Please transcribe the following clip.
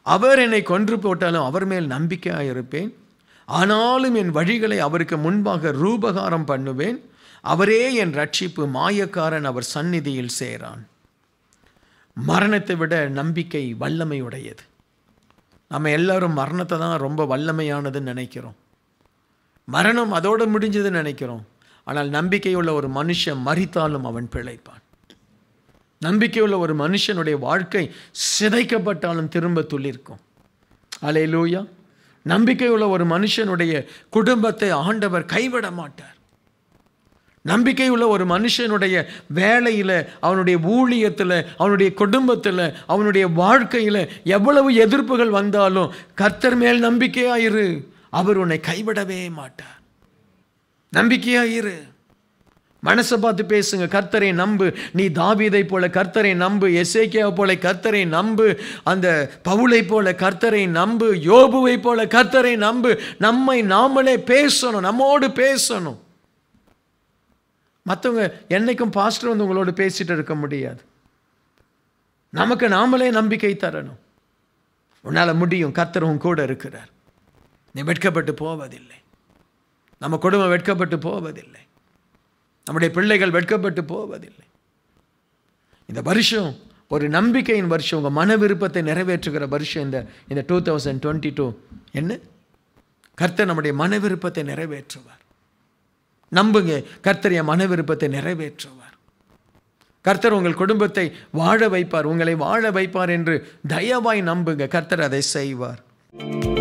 அவர் என்னை கொன்று போட்டாலும் அவர் மேல் நம்பிக்கையாக இருப்பேன் ஆனாலும் என் வழிகளை அவருக்கு முன்பாக ரூபகாரம் பண்ணுவேன் அவரே என் ரட்சிப்பு மாயக்காரன் அவர் சந்நிதியில் சேரான் மரணத்தை விட நம்பிக்கை வல்லமை உடையது நம்ம எல்லாரும் மரணத்தை தான் ரொம்ப வல்லமையானதுன்னு நினைக்கிறோம் மரணம் அதோடு முடிஞ்சதுன்னு நினைக்கிறோம் ஆனால் நம்பிக்கையுள்ள ஒரு மனுஷன் மறித்தாலும் அவன் பிழைப்பான் நம்பிக்கையுள்ள ஒரு மனுஷனுடைய வாழ்க்கை சிதைக்கப்பட்டாலும் திரும்ப துளிர்க்கும் அலே லூயா நம்பிக்கையுள்ள ஒரு மனுஷனுடைய குடும்பத்தை ஆண்டவர் கைவிட மாட்டார் நம்பிக்கையுள்ள ஒரு மனுஷனுடைய வேலையில் அவனுடைய ஊழியத்தில் அவனுடைய குடும்பத்தில் அவனுடைய வாழ்க்கையில் எவ்வளவு எதிர்ப்புகள் வந்தாலும் கர்த்தர் மேல் நம்பிக்கையாயிரு அவர் உன்னை கைவிடவே மாட்டார் நம்பிக்கையாயிரு மனசை பார்த்து பேசுங்க கர்த்தரை நம்பு நீ தாவீதை போல கர்த்தரை நம்பு எசேக்கியா போல கர்த்தரை நம்பு அந்த பவுலை போல கர்த்தரை நம்பு யோபுவை போல கர்த்தரை நம்பு நம்மை நாமளே பேசணும் நம்மோடு பேசணும் மற்றவங்க என்னைக்கும் பாஸ்டர் வந்து உங்களோட பேசிட்டு இருக்க முடியாது நமக்கு நாமளே நம்பிக்கை தரணும் உன்னால் முடியும் கர்த்தர் உன் கூட இருக்கிறார் நீ வெட்கப்பட்டு போவதில்லை நம்ம குடும்பம் வெட்கப்பட்டு போவதில்லை நம்முடைய பிள்ளைகள் வெட்கப்பட்டு போவதில்லை இந்த வருஷம் ஒரு நம்பிக்கையின் வருஷம் உங்கள் மன விருப்பத்தை நிறைவேற்றுகிற வருஷம் இந்த இந்த டூ தௌசண்ட் டுவெண்ட்டி டூ என்ன கர்த்தர் நம்முடைய மன விருப்பத்தை நிறைவேற்றுவார் நம்புங்க கர்த்தர் என் மன விருப்பத்தை நிறைவேற்றுவார் கர்த்தர் உங்கள் குடும்பத்தை வாழ வைப்பார் உங்களை வாழ வைப்பார் என்று தயவாய் நம்புங்க கர்த்தர் அதை செய்வார்